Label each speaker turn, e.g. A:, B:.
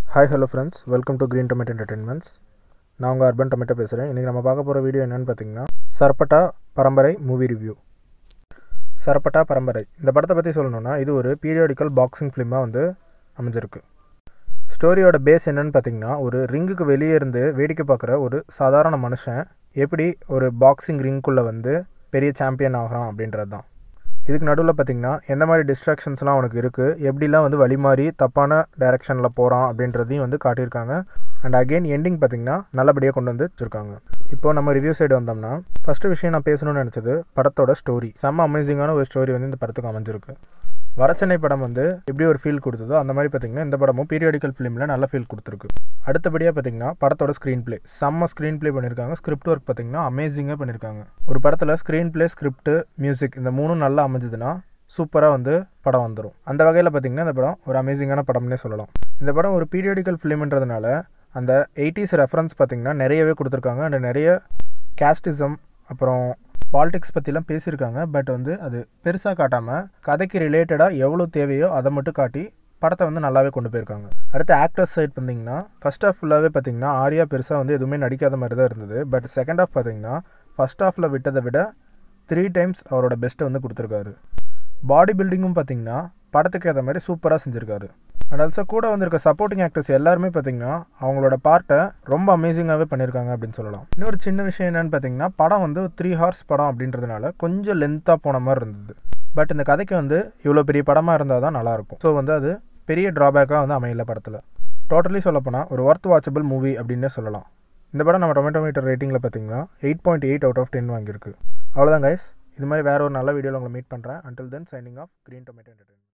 A: hi hello friends welcome to Green Tomato Entertainments நான் உங்கள் urban tomato பேசுகிறேன் இன்றைக்கி நம்ம பார்க்க போகிற வீடியோ என்னென்னு பார்த்தீங்கன்னா சர்பட்டா பரம்பரை மூவி ரிவ்யூ சர்பட்டா பரம்பரை இந்த படத்தை பற்றி சொல்லணும்னா இது ஒரு பீரியாடிக்கல் பாக்ஸிங் ஃபிலிமாக வந்து அமைஞ்சிருக்கு ஸ்டோரியோட பேஸ் என்னன்னு பார்த்தீங்கன்னா ஒரு ரிங்குக்கு வெளியே இருந்து வேடிக்கை பார்க்குற ஒரு சாதாரண மனுஷன் எப்படி ஒரு பாக்ஸிங் ரிங்குக்குள்ளே வந்து பெரிய சாம்பியன் ஆகிறான் அப்படின்றது தான் இதுக்கு நடுவில் பார்த்தீங்கன்னா எந்த மாதிரி டிஸ்ட்ராக்ஷன்ஸ்லாம் அவனுக்கு இருக்குது எப்படிலாம் வந்து வழி மாறி தப்பான டைரெக்ஷனில் போகிறான் அப்படின்றதையும் வந்து காட்டியிருக்காங்க அண்ட் அகெயின் எண்டிங் பார்த்தீங்கன்னா நல்லபடியாக கொண்டு வந்து வச்சுருக்காங்க இப்போ நம்ம ரிவ்யூ சைடு வந்தோம்னா ஃபஸ்ட்டு விஷயம் நான் பேசணும்னு நினச்சது படத்தோட ஸ்டோரி செம்ம அமேசிங்கான ஒரு ஸ்டோரி வந்து இந்த படத்துக்கு அமைஞ்சிருக்கு வரச்சென்னை படம் வந்து எப்படி ஒரு ஃபீல் கொடுத்ததோ அந்த மாதிரி பார்த்தீங்கன்னா இந்த படமும் பீரியாடிக்கல் ஃபிலிமில் நல்ல ஃபீல் கொடுத்துருக்கு அடுத்தபடியாக பார்த்தீங்கன்னா படத்தோட ஸ்க்ரீன் ப்ளே செம்ம ஸ்க்ரீன் ப்ளே பண்ணியிருக்காங்க ஸ்கிரிப்ட் ஒர்க் பார்த்தீங்கன்னா அமேசிங்காக பண்ணியிருக்காங்க ஒரு படத்தில் ஸ்க்ரீன் ப்ளே ஸ்கிரிப்ட் மியூசிக் இந்த மூணும் நல்லா அமைஞ்சதுன்னா சூப்பராக வந்து படம் வந்துடும் அந்த வகையில் பார்த்தீங்கன்னா இந்த படம் ஒரு அமேசிங்கான படம்னே சொல்லலாம் இந்த படம் ஒரு பீரியாடிக்கல் ஃபிலிம்ன்றதுனால அந்த எயிட்டிஸ் ரெஃபரன்ஸ் பார்த்தீங்கன்னா நிறையவே கொடுத்துருக்காங்க அண்ட் நிறைய கேஸ்டிசம் அப்புறம் பாலிடிக்ஸ் பற்றிலாம் பேசியிருக்காங்க பட் வந்து அது பெருசாக காட்டாமல் கதைக்கு ரிலேட்டடாக எவ்வளோ தேவையோ அதை மட்டும் காட்டி படத்தை வந்து நல்லாவே கொண்டு போயிருக்காங்க அடுத்து ஆக்டர்ஸ் சைட் பார்த்தீங்கன்னா ஃபஸ்ட் ஹாஃப் ஃபுல்லாகவே பார்த்தீங்கன்னா ஆர்யா பெருசாக வந்து எதுவுமே நடிக்காத மாதிரி தான் இருந்தது பட் செகண்ட் ஹாஃப் பார்த்தீங்கன்னா ஃபஸ்ட் ஹாஃபில் விட்டதை விட த்ரீ டைம்ஸ் அவரோட பெஸ்ட்டை வந்து கொடுத்துருக்காரு பாடி பில்டிங்கும் பார்த்தீங்கன்னா படத்துக்கு ஏற்ற மாதிரி சூப்பராக செஞ்சுருக்காரு அண்ட் ஆல்சோ கூட வந்திருக்க சப்போர்ட்டிங் ஆக்டர்ஸ் எல்லாருமே பார்த்தீங்கன்னா அவங்களோட பார்ட்டை ரொம்ப அமேசிங்காகவே பண்ணியிருக்காங்க அப்படின்னு சொல்லலாம் இன்னொரு சின்ன விஷயம் என்னென்னு பார்த்தீங்கன்னா படம் வந்து த்ரீ ஹார்ஸ் படம் அப்படின்றதுனால கொஞ்சம் லென்த்தாக போன மாதிரி இருந்தது பட் இந்த கதைக்கு வந்து இவ்வளோ பெரிய படமாக இருந்தால் தான் நல்லாயிருக்கும் ஸோ வந்து அது பெரிய ட்ராபேக்காக வந்து அமையல படத்தில் டோட்டலி சொல்லப்போனால் ஒரு ஒர்த் வாட்சபிள் மூவி அப்படின்னே சொல்லலாம் இந்த படம் நம்ம டொமேட்டோ மீட்டர் ரேட்டிங்கில் பார்த்தீங்கன்னா eight point eight out of ten வாங்கியிருக்கு அவ்வளோதான் கைஸ் இது மாதிரி வேறு ஒரு நல்ல வீடியோவில் உங்களை மீட் பண்ணுறேன் until then signing off Green Tomato entertain